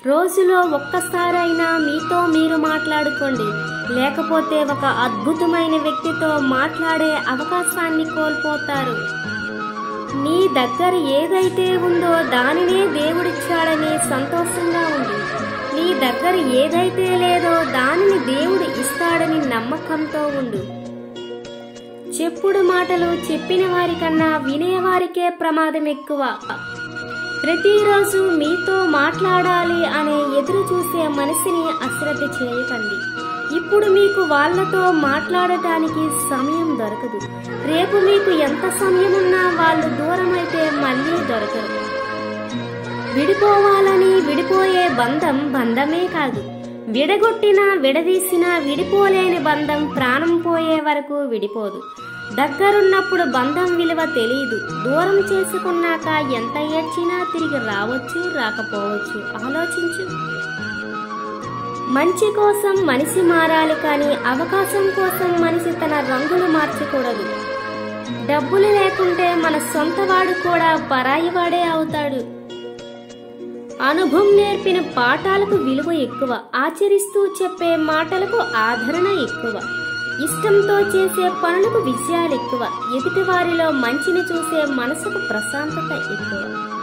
రోజులో ఒక్కసారైనా మీతో మీరు మాట్లాడుకోండి లేకపోతే ఒక అద్భుతమైన వ్యక్తితో మాట్లాడే అవకాశాన్ని కోల్పోతారు నీ దగ్గర ఏదైతే ఉందో దానినే దేవుడిచ్చాడని సంతోషంగా ఉండు నీ దగ్గర ఏదైతే లేదో దానిని దేవుడు ఇస్తాడని నమ్మకంతో ఉండు చెప్పుడు మాటలు చెప్పిన వారికన్నా వినేవారికే ప్రమాదం ఎక్కువ ప్రతిరోజు మీతో మాట్లాడాలి అనే ఎదురు చూసే మనిషిని అశ్రద్ధ చేయకండి ఇప్పుడు మీకు వాళ్ళతో మాట్లాడటానికి సమయం దొరకదు రేపు మీకు ఎంత సమయం ఉన్నా వాళ్ళు దూరం అయితే మళ్ళీ దొరకరు విడిపోవాలని విడిపోయే బంధం బంధమే కాదు విడగొట్టినా విడదీసినా విడిపోలేని బంధం ప్రాణం పోయే వరకు విడిపోదు దగ్గరున్నప్పుడు బంధం విలువ తెలియదు దూరం చేసుకున్నాక ఎంత ఏడ్చినా తిరిగి రావచ్చు రాకపోవచ్చు ఆలోచించు మంచి కోసం మనిషి మారాలి కానీ అవకాశం కోసం మనిషి తన రంగులు మార్చకూడదు డబ్బులు లేకుంటే మన సొంతవాడు కూడా పరాయివాడే అవుతాడు అనుభవం నేర్పిన పాఠాలకు విలువ ఎక్కువ ఆచరిస్తూ చెప్పే మాటలకు ఆదరణ ఎక్కువ ఇష్టంతో చేసే పనులకు విజయాలు ఎక్కువ ఎదుటివారిలో మంచిని చూసే మనసుకు ప్రశాంతత ఎక్కువ